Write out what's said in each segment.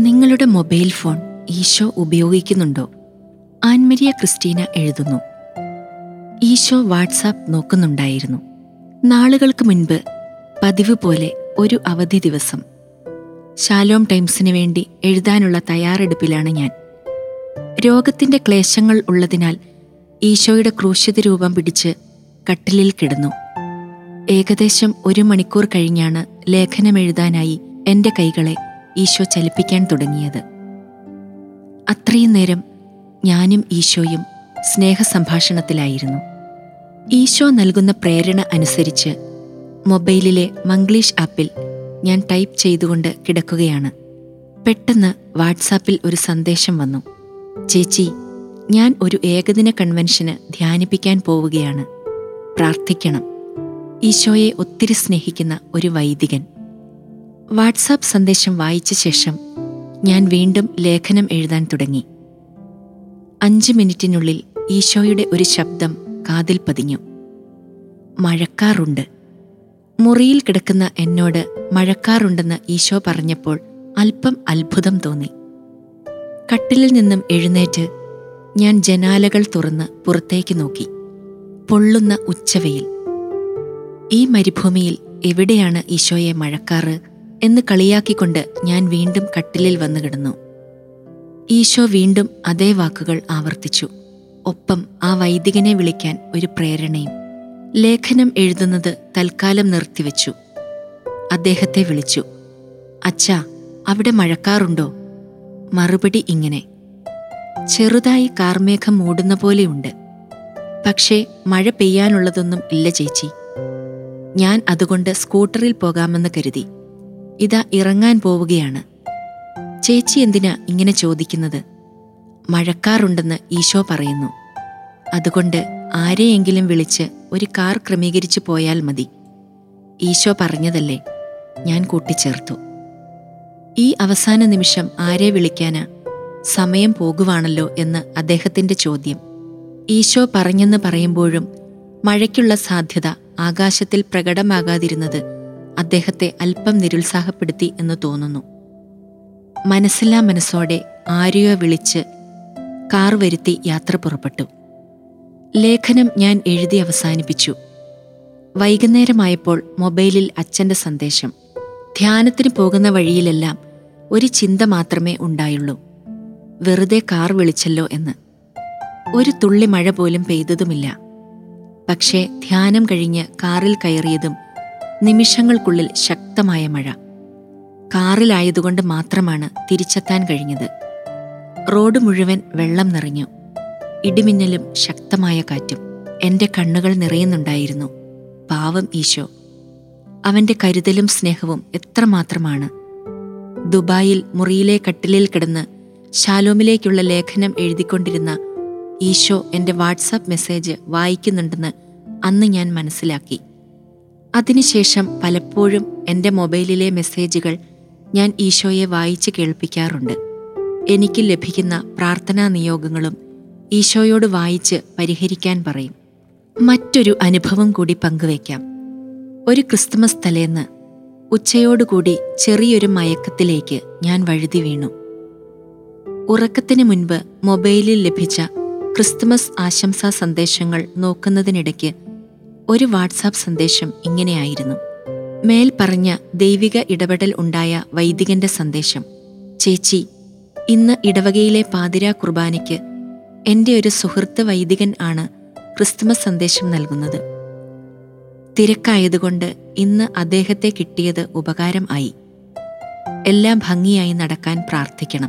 നിങ്ങളുടെ mobile phone Isho ഉപയോഗിക്കുന്നുണ്ടോ Ann Maria Christina എഴുതുന്നു ഈശോ വാട്സാപ്പ് നോക്കുന്നുണ്ടായിരുന്നു നാളുകൾക്ക് മുൻപ് പതിവ് പോലെ ഒരു അവധി ദിവസം ശാലോം ടൈംസിന് വേണ്ടി എഴുതാനുള്ള തയ്യാറെടുപ്പിലാണ് ഞാൻ രോഗത്തിന്റെ ക്ലേശങ്ങൾ ഉള്ളതിനാൽ ഈശോയുടെ ക്രൂശിത രൂപം പിടിച്ച് കട്ടിലിൽ കിടന്നു ഏകദേശം ഒരു മണിക്കൂർ കഴിഞ്ഞാണ് ലേഖനമെഴുതാനായി എന്റെ കൈകളെ ഈശോ ചലിപ്പിക്കാൻ തുടങ്ങിയത് അത്രയും നേരം ഞാനും ഈശോയും സ്നേഹസംഭാഷണത്തിലായിരുന്നു ഈശോ നൽകുന്ന പ്രേരണ അനുസരിച്ച് മൊബൈലിലെ മംഗ്ലീഷ് ആപ്പിൽ ഞാൻ ടൈപ്പ് ചെയ്തുകൊണ്ട് കിടക്കുകയാണ് പെട്ടെന്ന് വാട്സാപ്പിൽ ഒരു സന്ദേശം വന്നു ചേച്ചി ഞാൻ ഒരു ഏകദിന കൺവെൻഷന് ധ്യാനിപ്പിക്കാൻ പോവുകയാണ് പ്രാർത്ഥിക്കണം ഈശോയെ ഒത്തിരി സ്നേഹിക്കുന്ന ഒരു വൈദികൻ വാട്സാപ്പ് സന്ദേശം വായിച്ച ശേഷം ഞാൻ വീണ്ടും ലേഖനം എഴുതാൻ തുടങ്ങി അഞ്ച് മിനിറ്റിനുള്ളിൽ ഈശോയുടെ ഒരു ശബ്ദം കാതിൽ പതിഞ്ഞു മഴക്കാറുണ്ട് മുറിയിൽ കിടക്കുന്ന എന്നോട് മഴക്കാറുണ്ടെന്ന് ഈശോ പറഞ്ഞപ്പോൾ അല്പം അത്ഭുതം തോന്നി കട്ടിലിൽ നിന്നും എഴുന്നേറ്റ് ഞാൻ ജനാലകൾ തുറന്ന് പുറത്തേക്ക് നോക്കി പൊള്ളുന്ന ഉച്ചവെയിൽ ഈ മരുഭൂമിയിൽ എവിടെയാണ് ഈശോയെ മഴക്കാറ് എന്ന് കളിയാക്കിക്കൊണ്ട് ഞാൻ വീണ്ടും കട്ടിലിൽ വന്നു കിടന്നു ഈശോ വീണ്ടും അതേ വാക്കുകൾ ആവർത്തിച്ചു ഒപ്പം ആ വൈദികനെ വിളിക്കാൻ ഒരു പ്രേരണയും ലേഖനം എഴുതുന്നത് തൽക്കാലം നിർത്തിവെച്ചു അദ്ദേഹത്തെ വിളിച്ചു അച്ഛാ അവിടെ മഴക്കാറുണ്ടോ മറുപടി ഇങ്ങനെ ചെറുതായി കാർമേഘം മൂടുന്ന പോലെയുണ്ട് പക്ഷേ മഴ പെയ്യാനുള്ളതൊന്നും ഇല്ല ചേച്ചി ഞാൻ അതുകൊണ്ട് സ്കൂട്ടറിൽ പോകാമെന്ന് കരുതി ഇതാ ഇറങ്ങാൻ പോവുകയാണ് ചേച്ചി എന്തിനാ ഇങ്ങനെ ചോദിക്കുന്നത് മഴക്കാറുണ്ടെന്ന് ഈശോ പറയുന്നു അതുകൊണ്ട് ആരെയെങ്കിലും വിളിച്ച് ഒരു കാർ ക്രമീകരിച്ചു പോയാൽ മതി ഈശോ പറഞ്ഞതല്ലേ ഞാൻ കൂട്ടിച്ചേർത്തു ഈ അവസാന നിമിഷം ആരെ വിളിക്കാനാ സമയം പോകുവാണല്ലോ എന്ന് അദ്ദേഹത്തിന്റെ ചോദ്യം ഈശോ പറഞ്ഞെന്ന് പറയുമ്പോഴും മഴയ്ക്കുള്ള സാധ്യത ആകാശത്തിൽ പ്രകടമാകാതിരുന്നത് അദ്ദേഹത്തെ അല്പം നിരുത്സാഹപ്പെടുത്തി എന്ന് തോന്നുന്നു മനസ്സില്ലാ മനസ്സോടെ ആരെയോ വിളിച്ച് കാർ വരുത്തി യാത്ര പുറപ്പെട്ടു ലേഖനം ഞാൻ എഴുതി അവസാനിപ്പിച്ചു വൈകുന്നേരമായപ്പോൾ മൊബൈലിൽ അച്ഛന്റെ സന്ദേശം ധ്യാനത്തിന് പോകുന്ന വഴിയിലെല്ലാം ഒരു ചിന്ത മാത്രമേ ഉണ്ടായുള്ളൂ വെറുതെ കാർ വിളിച്ചല്ലോ എന്ന് ഒരു തുള്ളി മഴ പോലും പെയ്തതുമില്ല പക്ഷേ ധ്യാനം കഴിഞ്ഞ് കാറിൽ കയറിയതും നിമിഷങ്ങൾക്കുള്ളിൽ ശക്തമായ മഴ കാറിലായതുകൊണ്ട് മാത്രമാണ് തിരിച്ചെത്താൻ കഴിഞ്ഞത് റോഡ് മുഴുവൻ വെള്ളം നിറഞ്ഞു ഇടിമിന്നലും ശക്തമായ കാറ്റും എന്റെ കണ്ണുകൾ നിറയുന്നുണ്ടായിരുന്നു പാവം ഈശോ അവന്റെ കരുതലും സ്നേഹവും എത്രമാത്രമാണ് ദുബായിൽ മുറിയിലെ കട്ടിലിൽ കിടന്ന് ശാലോമിലേക്കുള്ള ലേഖനം എഴുതിക്കൊണ്ടിരുന്ന ഈശോ എന്റെ വാട്സാപ്പ് മെസ്സേജ് വായിക്കുന്നുണ്ടെന്ന് അന്ന് ഞാൻ മനസ്സിലാക്കി അതിനുശേഷം പലപ്പോഴും എന്റെ മൊബൈലിലെ മെസ്സേജുകൾ ഞാൻ ഈശോയെ വായിച്ച് കേൾപ്പിക്കാറുണ്ട് എനിക്ക് ലഭിക്കുന്ന പ്രാർത്ഥനാ നിയോഗങ്ങളും ഈശോയോട് വായിച്ച് പരിഹരിക്കാൻ പറയും മറ്റൊരു അനുഭവം കൂടി പങ്കുവയ്ക്കാം ഒരു ക്രിസ്തുമസ് തലേന്ന് ഉച്ചയോടുകൂടി ചെറിയൊരു മയക്കത്തിലേക്ക് ഞാൻ വഴുതി വീണു ഉറക്കത്തിന് മുൻപ് മൊബൈലിൽ ലഭിച്ച ക്രിസ്തുമസ് ആശംസാ സന്ദേശങ്ങൾ നോക്കുന്നതിനിടയ്ക്ക് ഒരു വാട്സാപ്പ് സന്ദേശം ഇങ്ങനെയായിരുന്നു മേൽ പറഞ്ഞ ദൈവിക ഇടപെടൽ ഉണ്ടായ വൈദികന്റെ സന്ദേശം ചേച്ചി ഇന്ന് ഇടവകയിലെ പാതിരാ കുർബാനയ്ക്ക് എൻ്റെ ഒരു സുഹൃത്ത് വൈദികൻ ആണ് ക്രിസ്തുമസ് സന്ദേശം നൽകുന്നത് തിരക്കായതുകൊണ്ട് ഇന്ന് അദ്ദേഹത്തെ കിട്ടിയത് ഉപകാരം ആയി എല്ലാം ഭംഗിയായി നടക്കാൻ പ്രാർത്ഥിക്കണം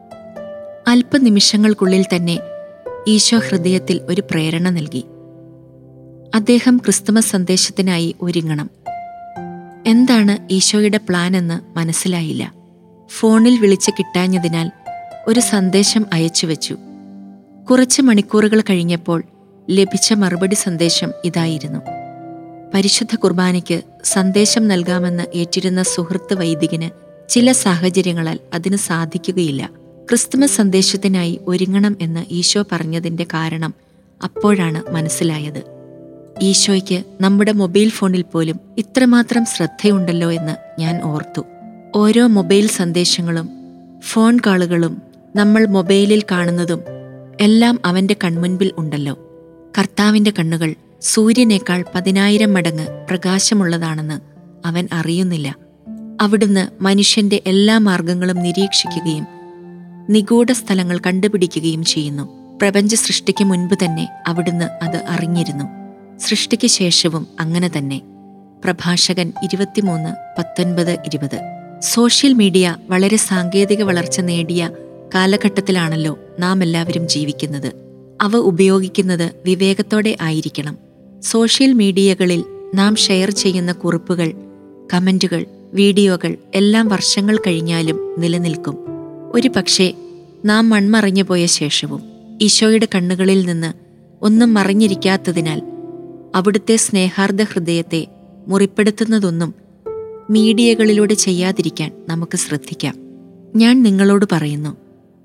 അല്പനിമിഷങ്ങൾക്കുള്ളിൽ തന്നെ ഈശോ ഹൃദയത്തിൽ ഒരു പ്രേരണ നൽകി അദ്ദേഹം ക്രിസ്തുമസ് സന്ദേശത്തിനായി ഒരുങ്ങണം എന്താണ് ഈശോയുടെ പ്ലാൻ എന്ന് മനസ്സിലായില്ല ഫോണിൽ വിളിച്ച് കിട്ടാഞ്ഞതിനാൽ ഒരു സന്ദേശം അയച്ചു വെച്ചു കുറച്ച് മണിക്കൂറുകൾ കഴിഞ്ഞപ്പോൾ ലഭിച്ച മറുപടി സന്ദേശം ഇതായിരുന്നു പരിശുദ്ധ കുർബാനയ്ക്ക് സന്ദേശം നൽകാമെന്ന് ഏറ്റിരുന്ന സുഹൃത്ത് വൈദികന് ചില സാഹചര്യങ്ങളാൽ അതിന് സാധിക്കുകയില്ല ക്രിസ്തുമസ് സന്ദേശത്തിനായി ഒരുങ്ങണം എന്ന് ഈശോ പറഞ്ഞതിന്റെ കാരണം അപ്പോഴാണ് മനസ്സിലായത് ഈശോയ്ക്ക് നമ്മുടെ മൊബൈൽ ഫോണിൽ പോലും ഇത്രമാത്രം ശ്രദ്ധയുണ്ടല്ലോ എന്ന് ഞാൻ ഓർത്തു ഓരോ മൊബൈൽ സന്ദേശങ്ങളും ഫോൺ കാളുകളും നമ്മൾ മൊബൈലിൽ കാണുന്നതും എല്ലാം അവന്റെ കൺമുൻപിൽ ഉണ്ടല്ലോ കർത്താവിന്റെ കണ്ണുകൾ സൂര്യനേക്കാൾ പതിനായിരം മടങ്ങ് പ്രകാശമുള്ളതാണെന്ന് അവൻ അറിയുന്നില്ല അവിടുന്ന് മനുഷ്യന്റെ എല്ലാ മാർഗങ്ങളും നിരീക്ഷിക്കുകയും നിഗൂഢ സ്ഥലങ്ങൾ കണ്ടുപിടിക്കുകയും ചെയ്യുന്നു പ്രപഞ്ച സൃഷ്ടിക്ക് മുൻപ് തന്നെ അവിടുന്ന് അത് അറിഞ്ഞിരുന്നു സൃഷ്ടിക്ക് ശേഷവും അങ്ങനെ തന്നെ പ്രഭാഷകൻ ഇരുപത്തിമൂന്ന് പത്തൊൻപത് ഇരുപത് സോഷ്യൽ മീഡിയ വളരെ സാങ്കേതിക വളർച്ച നേടിയ കാലഘട്ടത്തിലാണല്ലോ നാം എല്ലാവരും ജീവിക്കുന്നത് അവ ഉപയോഗിക്കുന്നത് വിവേകത്തോടെ ആയിരിക്കണം സോഷ്യൽ മീഡിയകളിൽ നാം ഷെയർ ചെയ്യുന്ന കുറിപ്പുകൾ കമന്റുകൾ വീഡിയോകൾ എല്ലാം വർഷങ്ങൾ കഴിഞ്ഞാലും നിലനിൽക്കും ഒരു പക്ഷേ നാം മൺമറഞ്ഞു പോയ ശേഷവും ഈശോയുടെ കണ്ണുകളിൽ നിന്ന് ഒന്നും മറിഞ്ഞിരിക്കാത്തതിനാൽ അവിടുത്തെ സ്നേഹാർദ്ദ ഹൃദയത്തെ മുറിപ്പെടുത്തുന്നതൊന്നും മീഡിയകളിലൂടെ ചെയ്യാതിരിക്കാൻ നമുക്ക് ശ്രദ്ധിക്കാം ഞാൻ നിങ്ങളോട് പറയുന്നു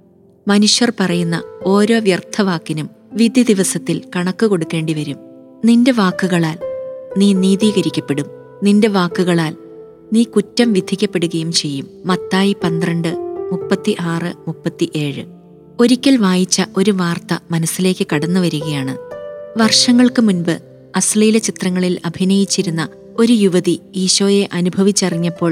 മനുഷ്യർ പറയുന്ന ഓരോ വ്യർത്ഥവാക്കിനും വിധി ദിവസത്തിൽ കണക്ക് കൊടുക്കേണ്ടി വരും നിന്റെ വാക്കുകളാൽ നീ നീതീകരിക്കപ്പെടും നിന്റെ വാക്കുകളാൽ നീ കുറ്റം വിധിക്കപ്പെടുകയും ചെയ്യും മത്തായി പന്ത്രണ്ട് മുപ്പത്തി ആറ് മുപ്പത്തി ഏഴ് ഒരിക്കൽ വായിച്ച ഒരു വാർത്ത മനസ്സിലേക്ക് കടന്നു വരികയാണ് വർഷങ്ങൾക്ക് മുൻപ് അശ്ലീല ചിത്രങ്ങളിൽ അഭിനയിച്ചിരുന്ന ഒരു യുവതി ഈശോയെ അനുഭവിച്ചറിഞ്ഞപ്പോൾ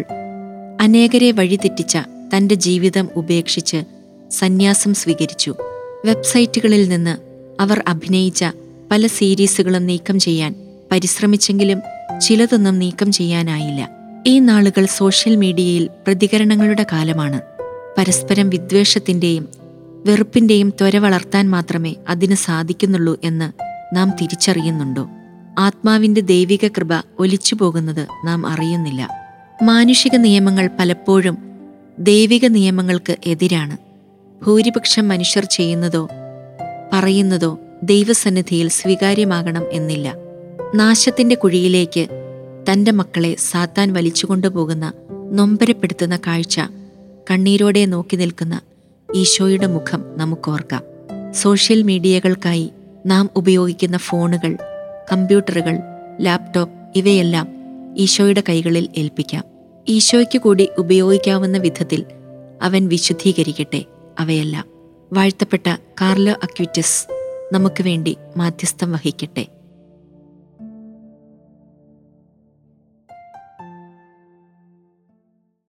അനേകരെ വഴിതെറ്റിച്ച തന്റെ ജീവിതം ഉപേക്ഷിച്ച് സന്യാസം സ്വീകരിച്ചു വെബ്സൈറ്റുകളിൽ നിന്ന് അവർ അഭിനയിച്ച പല സീരീസുകളും നീക്കം ചെയ്യാൻ പരിശ്രമിച്ചെങ്കിലും ചിലതൊന്നും നീക്കം ചെയ്യാനായില്ല ഈ നാളുകൾ സോഷ്യൽ മീഡിയയിൽ പ്രതികരണങ്ങളുടെ കാലമാണ് പരസ്പരം വിദ്വേഷത്തിന്റെയും വെറുപ്പിന്റെയും ത്വര വളർത്താൻ മാത്രമേ അതിന് സാധിക്കുന്നുള്ളൂ എന്ന് നാം തിരിച്ചറിയുന്നുണ്ടോ ആത്മാവിന്റെ ദൈവിക കൃപ ഒലിച്ചു പോകുന്നത് നാം അറിയുന്നില്ല മാനുഷിക നിയമങ്ങൾ പലപ്പോഴും ദൈവിക നിയമങ്ങൾക്ക് എതിരാണ് ഭൂരിപക്ഷം മനുഷ്യർ ചെയ്യുന്നതോ പറയുന്നതോ ദൈവസന്നിധിയിൽ സ്വീകാര്യമാകണം എന്നില്ല നാശത്തിന്റെ കുഴിയിലേക്ക് തന്റെ മക്കളെ സാത്താൻ വലിച്ചുകൊണ്ടുപോകുന്ന നൊമ്പരപ്പെടുത്തുന്ന കാഴ്ച കണ്ണീരോടെ നോക്കി നിൽക്കുന്ന ഈശോയുടെ മുഖം നമുക്കോർക്കാം സോഷ്യൽ മീഡിയകൾക്കായി നാം ഉപയോഗിക്കുന്ന ഫോണുകൾ കമ്പ്യൂട്ടറുകൾ ലാപ്ടോപ്പ് ഇവയെല്ലാം ഈശോയുടെ കൈകളിൽ ഏൽപ്പിക്കാം ഈശോയ്ക്ക് കൂടി ഉപയോഗിക്കാവുന്ന വിധത്തിൽ അവൻ വിശുദ്ധീകരിക്കട്ടെ അവയെല്ലാം വാഴ്ത്തപ്പെട്ട കാർലോ അക്വിറ്റസ് നമുക്ക് വേണ്ടി മാധ്യസ്ഥം വഹിക്കട്ടെ